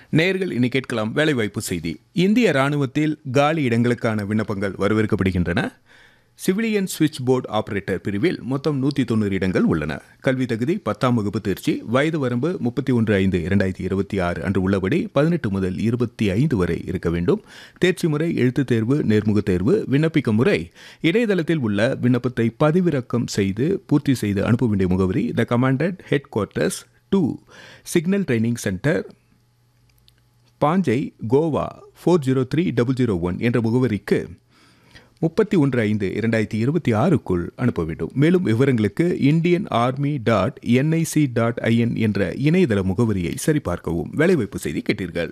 நேர்கள் இனி கேட்கலாம் வேலைவாய்ப்பு செய்தி இந்திய ராணுவத்தில் காலி இடங்களுக்கான விண்ணப்பங்கள் வரவேற்கப்படுகின்றன சிவிலியன் சுவிட்ச் போர்டு ஆபரேட்டர் பிரிவில் மொத்தம் நூற்றி தொண்ணூறு இடங்கள் உள்ளன கல்வி தகுதி பத்தாம் வகுப்பு தேர்ச்சி வயது வரம்பு முப்பத்தி ஒன்று ஐந்து இரண்டாயிரத்தி இருபத்தி ஆறு அன்று உள்ளபடி பதினெட்டு முதல் இருபத்தி ஐந்து வரை இருக்க வேண்டும் தேர்ச்சி முறை எழுத்துத் தேர்வு நேர்முகத் தேர்வு விண்ணப்பிக்கும் முறை இணையதளத்தில் உள்ள விண்ணப்பத்தை பதிவிறக்கம் செய்து பூர்த்தி செய்து அனுப்ப வேண்டிய முகவரி the commandant headquarters to signal training centre Panaji Goa four zero three double zero one என்ற முகவரிக்கு முப்பத்தி ஒன்று ஐந்து இரண்டாயிரத்தி இருபத்தி ஆறுக்குள் அனுப்ப வேண்டும் மேலும் விவரங்களுக்கு Indian army dot NIC dot IN என்ற இணையதள முகவரியை சரிபார்க்கவும் வேலைவாய்ப்பு செய்தி கேட்டீர்கள்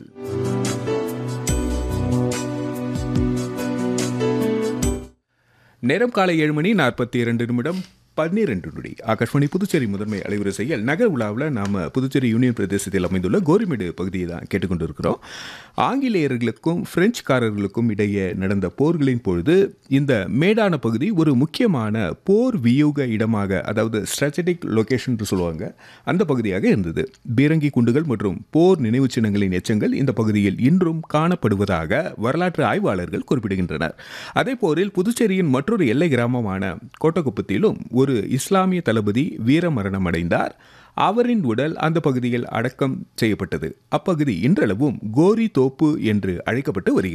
நேரம் காலை ஏழு மணி நாற்பத்தி இரண்டு நிமிடம் பன்னிரண்டு நொடி ஆகாஷ்வாணி புதுச்சேரி முதன்மை அலைவரிசையில் நகர் உலாவில் நாம் புதுச்சேரி யூனியன் பிரதேசத்தில் அமைந்துள்ள கோரிமேடு பகுதியை தான் கேட்டுக்கொண்டிருக்கிறோம் ஆங்கிலேயர்களுக்கும் பிரெஞ்சுக்காரர்களுக்கும் இடையே நடந்த போர்களின் பொழுது இந்த மேடான பகுதி ஒரு முக்கியமான போர் வியூக இடமாக அதாவது ஸ்ட்ராட்டஜிக் லொகேஷன் சொல்லுவாங்க அந்த பகுதியாக இருந்தது பீரங்கி குண்டுகள் மற்றும் போர் நினைவு சின்னங்களின் எச்சங்கள் இந்த பகுதியில் இன்றும் காணப்படுவதாக வரலாற்று ஆய்வாளர்கள் குறிப்பிடுகின்றனர் அதே போரில் புதுச்சேரியின் மற்றொரு எல்லை கிராமமான கோட்டக்குப்பத்திலும் ஒரு இஸ்லாமிய தளபதி வீரமரணம் அடைந்தார் அவரின் உடல் அந்த பகுதியில் அடக்கம் செய்யப்பட்டது அப்பகுதி இன்றளவும் கோரி தோப்பு என்று அழைக்கப்பட்டு வருகிறது